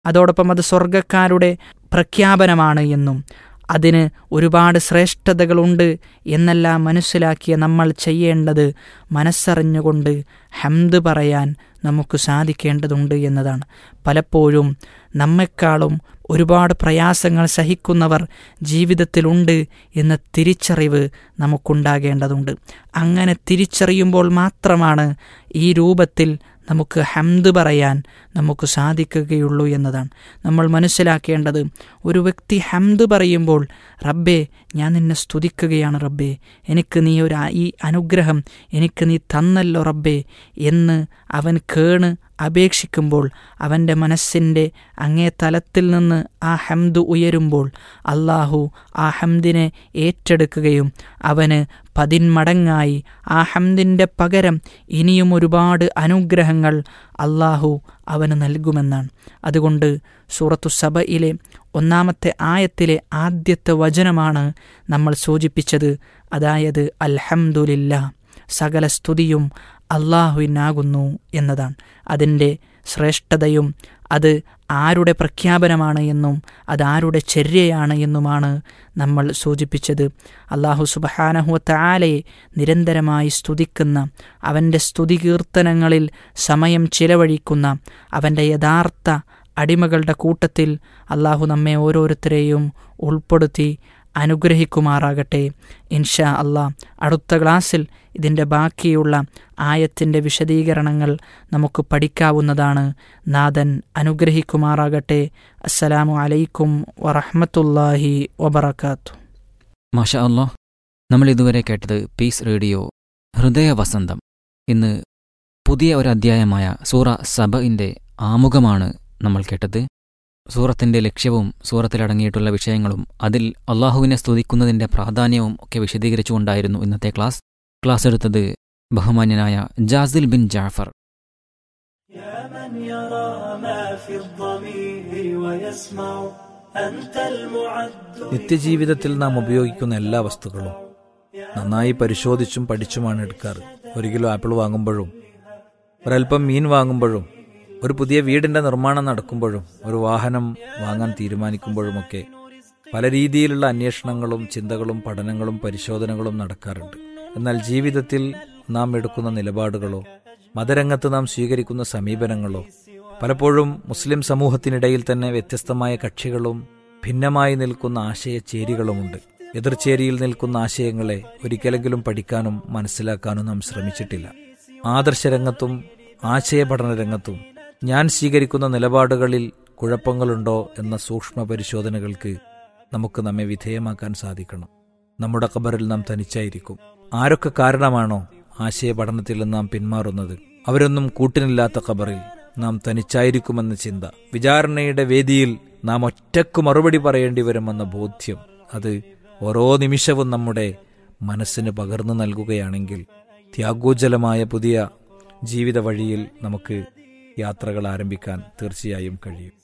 അതോടൊപ്പം അത് സ്വർഗക്കാരുടെ പ്രഖ്യാപനമാണ് എന്നും അതിന് ഒരുപാട് ശ്രേഷ്ഠതകളുണ്ട് എന്നെല്ലാം മനസ്സിലാക്കിയ നമ്മൾ ചെയ്യേണ്ടത് മനസ്സറിഞ്ഞുകൊണ്ട് ഹംദ് പറയാൻ നമുക്ക് സാധിക്കേണ്ടതുണ്ട് എന്നതാണ് പലപ്പോഴും നമ്മെക്കാളും ഒരുപാട് പ്രയാസങ്ങൾ സഹിക്കുന്നവർ ജീവിതത്തിലുണ്ട് എന്ന തിരിച്ചറിവ് നമുക്കുണ്ടാകേണ്ടതുണ്ട് അങ്ങനെ തിരിച്ചറിയുമ്പോൾ മാത്രമാണ് ഈ രൂപത്തിൽ നമുക്ക് ഹംദ് പറയാൻ നമുക്ക് സാധിക്കുകയുള്ളൂ എന്നതാണ് നമ്മൾ മനസ്സിലാക്കേണ്ടത് ഒരു വ്യക്തി ഹംദ് പറയുമ്പോൾ റബ്ബേ ഞാൻ നിന്നെ സ്തുതിക്കുകയാണ് റബ്ബേ എനിക്ക് നീ ഒരു ഈ അനുഗ്രഹം എനിക്ക് നീ തന്നല്ലോ റബ്ബേ എന്ന് അവൻ കേണ് അപേക്ഷിക്കുമ്പോൾ അവൻ്റെ മനസ്സിൻ്റെ അങ്ങേ തലത്തിൽ നിന്ന് ആ ഹംദ് ഉയരുമ്പോൾ അള്ളാഹു ആ ഹംദിനെ ഏറ്റെടുക്കുകയും അവന് പതിന്മടങ്ങായി ആ ഹംദിൻ്റെ പകരം ഇനിയും ഒരുപാട് അനുഗ്രഹങ്ങൾ അള്ളാഹു അവന് നൽകുമെന്നാണ് അതുകൊണ്ട് സൂറത്തു സബയിലെ ഒന്നാമത്തെ ആയത്തിലെ ആദ്യത്തെ വചനമാണ് നമ്മൾ സൂചിപ്പിച്ചത് അതായത് അൽഹംദുലില്ല സകല സ്തുതിയും അള്ളാഹുവിനാകുന്നു എന്നതാണ് അതിൻ്റെ ശ്രേഷ്ഠതയും അത് ആരുടെ പ്രഖ്യാപനമാണ് എന്നും അതാരുടെ ചര്യയാണ് എന്നുമാണ് നമ്മൾ സൂചിപ്പിച്ചത് അള്ളാഹു സുബഹാനഹുവത്ത ആലയെ നിരന്തരമായി സ്തുതിക്കുന്ന അവൻ്റെ സ്തുതി കീർത്തനങ്ങളിൽ സമയം ചിലവഴിക്കുന്ന അവൻ്റെ യഥാർത്ഥ അടിമകളുടെ കൂട്ടത്തിൽ അള്ളാഹു നമ്മെ ഓരോരുത്തരെയും ഉൾപ്പെടുത്തി അനുഗ്രഹിക്കുമാറാകട്ടെ ഇൻഷാ അള്ളാ അടുത്ത ക്ലാസ്സിൽ ഇതിൻ്റെ ബാക്കിയുള്ള ആയത്തിൻ്റെ വിശദീകരണങ്ങൾ നമുക്ക് പഠിക്കാവുന്നതാണ് നാഥൻ അനുഗ്രഹിക്കുമാറാകട്ടെ അസ്സലാമു അലൈക്കും വറഹമത്തല്ലാഹി വബർക്കാത്തു മാഷ അല്ലോ നമ്മൾ ഇതുവരെ കേട്ടത് പീസ് റേഡിയോ ഹൃദയവസന്തം ഇന്ന് പുതിയ ഒരു അധ്യായമായ സൂറ സബഇൻ്റെ ആമുഖമാണ് നമ്മൾ കേട്ടത് സൂറത്തിന്റെ ലക്ഷ്യവും സൂറത്തിലടങ്ങിയിട്ടുള്ള വിഷയങ്ങളും അതിൽ അള്ളാഹുവിനെ സ്തുതിക്കുന്നതിന്റെ പ്രാധാന്യവും ഒക്കെ വിശദീകരിച്ചുകൊണ്ടായിരുന്നു ഇന്നത്തെ ക്ലാസ് ക്ലാസ് എടുത്തത് ബഹുമാന്യനായ ജാസിൽ ബിൻ ജാഫർ يا من يرى ما في الضمير ويسمع أنت المعد നിത്യജീവിതത്തിൽ നാം ഉപയോഗിക്കുന്ന എല്ലാ വസ്തുക്കളും നന്നായി പരിശോധിച്ചും പഠിച്ചുമാണ് എടുക്കാറ് ഒരു കിലോ ആപ്പിൾ വാങ്ങുമ്പോഴും ഒരൽപ്പം മീൻ വാങ്ങുമ്പോഴും ഒരു പുതിയ വീടിന്റെ നിർമ്മാണം നടക്കുമ്പോഴും ഒരു വാഹനം വാങ്ങാൻ തീരുമാനിക്കുമ്പോഴുമൊക്കെ പല രീതിയിലുള്ള അന്വേഷണങ്ങളും ചിന്തകളും പഠനങ്ങളും പരിശോധനകളും നടക്കാറുണ്ട് എന്നാൽ ജീവിതത്തിൽ നാം എടുക്കുന്ന നിലപാടുകളോ മതരംഗത്ത് നാം സ്വീകരിക്കുന്ന സമീപനങ്ങളോ പലപ്പോഴും മുസ്ലിം സമൂഹത്തിനിടയിൽ തന്നെ വ്യത്യസ്തമായ കക്ഷികളും ഭിന്നമായി നിൽക്കുന്ന ആശയചേരികളുമുണ്ട് എതിർചേരിയിൽ നിൽക്കുന്ന ആശയങ്ങളെ ഒരിക്കലെങ്കിലും പഠിക്കാനും മനസ്സിലാക്കാനും നാം ശ്രമിച്ചിട്ടില്ല ആദർശരംഗത്തും ആശയപഠന രംഗത്തും ഞാൻ സ്വീകരിക്കുന്ന നിലപാടുകളിൽ കുഴപ്പങ്ങളുണ്ടോ എന്ന സൂക്ഷ്മ പരിശോധനകൾക്ക് നമുക്ക് നമ്മെ വിധേയമാക്കാൻ സാധിക്കണം നമ്മുടെ ഖബറിൽ നാം തനിച്ചായിരിക്കും ആരൊക്കെ കാരണമാണോ ആശയപഠനത്തിൽ നിന്ന് നാം പിന്മാറുന്നത് അവരൊന്നും കൂട്ടിനില്ലാത്ത ഖബറിൽ നാം തനിച്ചായിരിക്കുമെന്ന ചിന്ത വിചാരണയുടെ വേദിയിൽ നാം ഒറ്റക്ക് മറുപടി പറയേണ്ടി വരുമെന്ന ബോധ്യം അത് ഓരോ നിമിഷവും നമ്മുടെ മനസ്സിന് പകർന്നു നൽകുകയാണെങ്കിൽ ത്യാഗോജ്ജലമായ പുതിയ ജീവിത വഴിയിൽ നമുക്ക് യാത്രകൾ ആരംഭിക്കാൻ തീർച്ചയായും കഴിയും